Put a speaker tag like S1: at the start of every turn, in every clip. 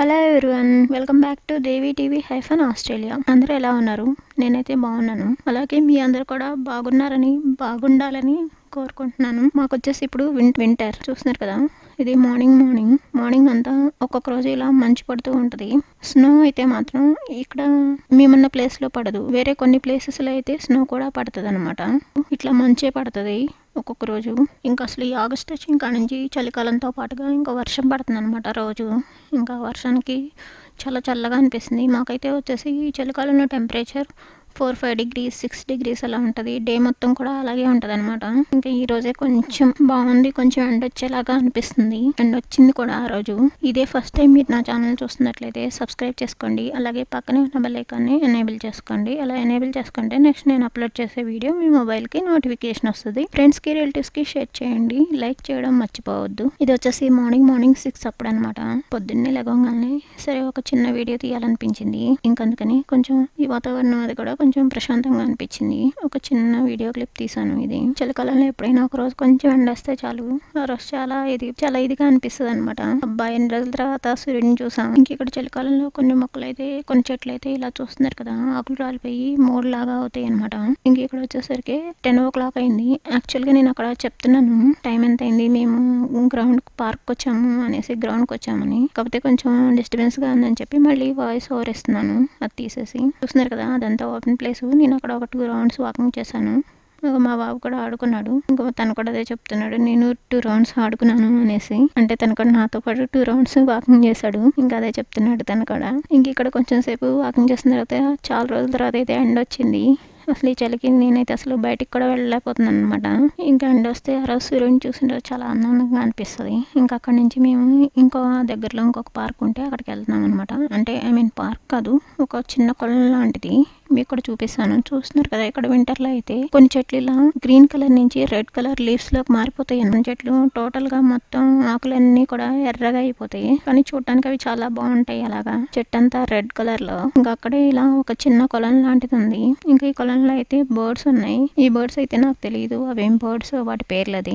S1: hello everyone welcome back to Devi TV hyphen Australia అందరూ ఎలా ఉన్నారు నేనైతే బాగున్నాను అలాగే మీ అందరు కూడా బాగున్నారని బాగుండాలని కోరుకుంటున్నాను మాకు వచ్చేసి ఇప్పుడు విన్ వింటర్ చూస్తున్నారు కదా ఇది మార్నింగ్ మార్నింగ్ మార్నింగ్ అంతా ఒక్కొక్క రోజు ఇలా మంచు పడుతూ ఉంటుంది స్నో అయితే మాత్రం ఇక్కడ మేమున్న ప్లేస్లో పడదు వేరే కొన్ని ప్లేసెస్లో అయితే స్నో కూడా పడుతుంది అనమాట ఇట్లా మంచే పడుతుంది ఒక్కొక్క రోజు ఇంకా అసలు ఈ ఆగస్ట్ వచ్చి ఇంకా నుంచి చలికాలంతో పాటుగా ఇంకా వర్షం పడుతుంది అనమాట రోజు ఇంకా వర్షానికి చాలా చల్లగా అనిపిస్తుంది మాకైతే వచ్చేసి ఈ చలికాలంలో temperature four five degrees six degrees అలా ఉంటుంది డే మొత్తం కూడా అలాగే ఉంటుంది అనమాట ఇంకా ఈ రోజే కొంచెం బాగుంది కొంచెం ఎండ వచ్చేలాగా అనిపిస్తుంది ఎండ వచ్చింది కూడా ఆ రోజు ఇదే ఫస్ట్ టైం మీరు నా ఛానల్ చూస్తున్నట్లయితే సబ్స్క్రైబ్ చేసుకోండి అలాగే పక్కనే ఉన్న బెల్ ఐకాన్ని ఎనేబుల్ చేసుకోండి అలా ఎనేబుల్ చేసుకుంటే నెక్స్ట్ నేను అప్లోడ్ చేసే వీడియో మీ మొబైల్కి నోటిఫికేషన్ వస్తుంది ఫ్రెండ్స్కి రిలేటివ్స్కి షేర్ చేయండి లైక్ చేయడం మర్చిపోవద్దు ఇది వచ్చేసి మార్నింగ్ మార్నింగ్ సిక్స్ అప్పుడు అనమాట పొద్దున్నే లెగవగానే సరే ఒక చిన్న వీడియో తీయాలనిపించింది ఇంకందుకని కొంచెం ఈ వాతావరణం అది కూడా కొంచెం ప్రశాంతంగా అనిపించింది ఒక చిన్న వీడియో క్లిప్ తీసాను ఇది చలికాలంలో ఎప్పుడైనా ఒక రోజు కొంచెం ఎండ వస్తే చాలు ఆ రోజు చాలా ఇది చాలా ఇదిగా అనిపిస్తుంది అనమాట అబ్బాయి ఎన్ని రోజుల తర్వాత సూర్యుడిని చూసాం ఇంక ఇక్కడ చలికాలంలో కొన్ని మొక్కలు అయితే కొన్ని చెట్లు అయితే ఇలా చూస్తున్నారు కదా ఆకులు రాలిపోయి మోడ్ లాగా అవుతాయి అనమాట ఇంక ఇక్కడ వచ్చేసరికి టెన్ ఓ క్లాక్ అయింది యాక్చువల్ గా నేను అక్కడ చెప్తున్నాను టైం ఎంత అయింది మేము గ్రౌండ్ పార్క్ వచ్చాము అనేసి గ్రౌండ్ కి వచ్చామని కాకపోతే కొంచెం డిస్టర్బెన్స్ గా ఉందని చెప్పి మళ్ళీ వాయిస్ ఓవర్ ఇస్తున్నాను అది తీసేసి చూస్తున్నారు కదా అదంతా ఓపెన్ ప్లేస్ నేను అక్కడ ఒక టూ రౌండ్స్ వాకింగ్ చేశాను ఇంకా మా బాబు కూడా ఆడుకున్నాడు ఇంకా తను కూడా అదే చెప్తున్నాడు నేను టూ రౌండ్స్ ఆడుకున్నాను అనేసి అంటే తను కూడా నాతో పాటు టూ రౌండ్స్ వాకింగ్ చేశాడు ఇంకా అదే చెప్తున్నాడు తను కూడా ఇంక ఇక్కడ కొంచెం సేపు వాకింగ్ చేసిన తర్వాత చాలా రోజుల తర్వాత అయితే ఎండ వచ్చింది అసలు ఈ చలికి నేనైతే అసలు బయటికి కూడా వెళ్ళలేకపోతున్నాను అనమాట ఇంకా ఎండ వస్తే ఆ రోజు సూర్యుని చూసిన చాలా ఆనందంగా అనిపిస్తుంది ఇంకా అక్కడి నుంచి మేము ఇంకో దగ్గరలో ఇంకొక పార్క్ ఉంటే అక్కడికి వెళ్తున్నాం అనమాట అంటే ఐ మీన్ పార్క్ కాదు ఒక చిన్న కొలం లాంటిది మీకు కూడా చూపిస్తాను చూస్తున్నారు కదా ఇక్కడ వింటర్ లో అయితే కొన్ని చెట్లు ఇలా గ్రీన్ కలర్ నుంచి రెడ్ కలర్ లీవ్స్ లోకి మారిపోతాయి అన్న చెట్లు టోటల్ గా మొత్తం ఆకులన్నీ కూడా ఎర్రగా అయిపోతాయి కానీ చూడటానికి అవి చాలా బాగుంటాయి అలాగా చెట్టు అంతా రెడ్ కలర్ లో ఇంకా అక్కడే ఇలా ఒక చిన్న కొలం లాంటిది ఉంది ఇంకా ఈ కొలంలో అయితే బర్డ్స్ ఉన్నాయి ఈ బర్డ్స్ అయితే నాకు తెలియదు అవేం బర్డ్స్ వాటి పేర్లది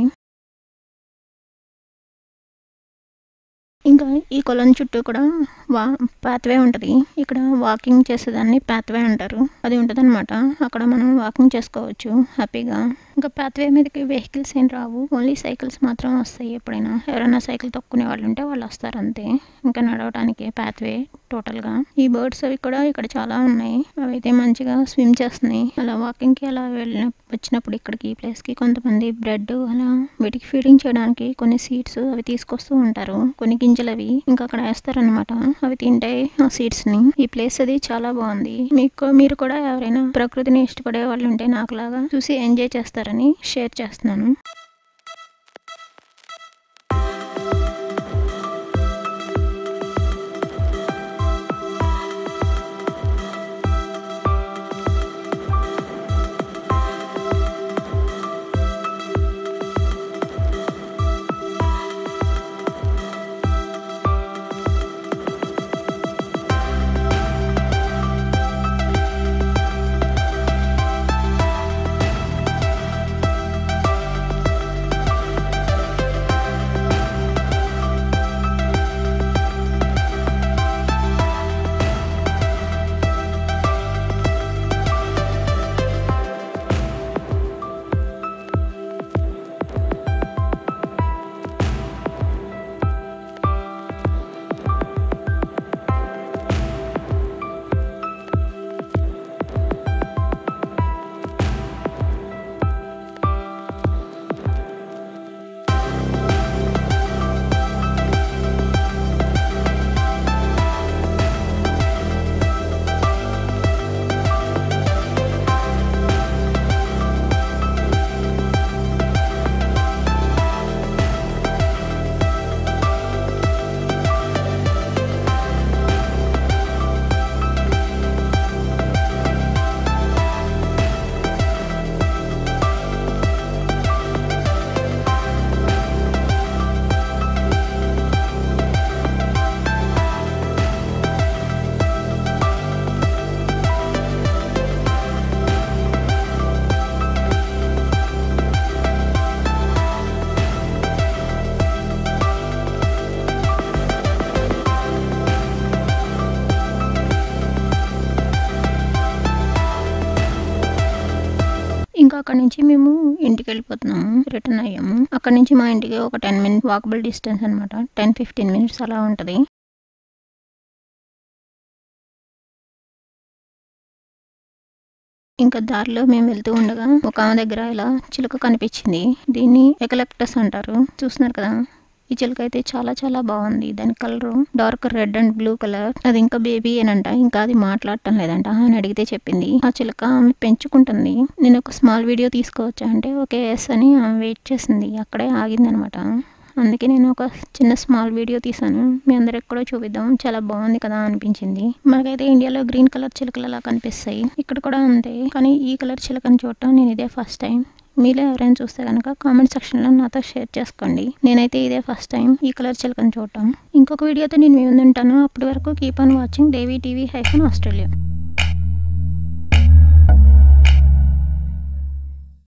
S1: ఇంకా ఈ కొలం చుట్టూ కూడా వా పాత్వే ఉంటుంది ఇక్కడ వాకింగ్ చేసేదాన్ని పాత్వే అంటారు అది ఉంటుంది అనమాట అక్కడ మనం వాకింగ్ చేసుకోవచ్చు హ్యాపీగా ఇంకా పాత్వే మీదకి వెహికల్స్ ఏం రావు ఓన్లీ సైకిల్స్ మాత్రం వస్తాయి ఎప్పుడైనా ఎవరైనా సైకిల్ తొక్కునే వాళ్ళు ఉంటే వాళ్ళు వస్తారు అంతే ఇంకా నడవడానికి పాత్వే టోటల్గా ఈ బర్డ్స్ అవి కూడా ఇక్కడ చాలా ఉన్నాయి అవి అయితే మంచిగా స్విమ్ చేస్తున్నాయి అలా వాకింగ్కి అలా వెళ్ళిన వచ్చినప్పుడు ఇక్కడికి ఈ ప్లేస్కి కొంతమంది బ్రెడ్ అలా వీటికి ఫీడింగ్ చేయడానికి కొన్ని సీడ్స్ అవి తీసుకొస్తూ ఉంటారు కొన్ని గింజలు అవి ఇంకా అక్కడ వేస్తారనమాట అవి తింటాయి ఆ సీడ్స్ ని ఈ ప్లేస్ అది చాలా బాగుంది మీకు మీరు కూడా ఎవరైనా ప్రకృతిని ఇష్టపడే వాళ్ళు ఉంటే నాకులాగా చూసి ఎంజాయ్ చేస్తారని షేర్ చేస్తున్నాను అక్కడ నుంచి మేము ఇంటికి వెళ్ళిపోతున్నాము రిటర్న్ అయ్యాము అక్కడ నుంచి మా ఇంటికి ఒక టెన్ మినిట్ వాకబుల్ డిస్టెన్స్ అనమాట టెన్ ఫిఫ్టీన్ మినిట్స్ అలా ఉంటుంది ఇంకా దారిలో మేము వెళ్తూ ఉండగా ఒక ఆమె దగ్గర ఇలా చిలుక కనిపించింది దీన్ని ఎకలెప్టస్ అంటారు చూస్తున్నారు కదా ఈ చిలుక అయితే చాలా చాలా బాగుంది దాని colour dark red and blue colour అది ఇంకా బేబీ ఏనంట ఇంకా అది మాట్లాడటం లేదంట అని అడిగితే చెప్పింది ఆ చిలుక ఆమె పెంచుకుంటుంది నేను ఒక స్మాల్ వీడియో తీసుకోవచ్చా అంటే ఓకే ఎస్ అని ఆమె వెయిట్ చేసింది అక్కడే ఆగింది అనమాట అందుకే నేను ఒక చిన్న స్మాల్ వీడియో తీసాను మీ అందరికి కూడా చూపిద్దాం చాలా బాగుంది కదా అనిపించింది మనకైతే ఇండియాలో గ్రీన్ కలర్ చిలుకలు అలా కనిపిస్తాయి ఇక్కడ కూడా అంతే కానీ ఈ కలర్ చిలుకని చూడటం నేను ఇదే ఫస్ట్ టైం మీలో ఎవరైనా చూస్తే కనుక కామెంట్ సెక్షన్లో నాతో షేర్ చేసుకోండి నేనైతే ఇదే ఫస్ట్ టైం ఈ కలర్ చిలుకని చూడటం ఇంకొక వీడియోతో నేను మీ ముందు ఉంటాను అప్పటి వరకు keep on watching Devi TV hyphen Australia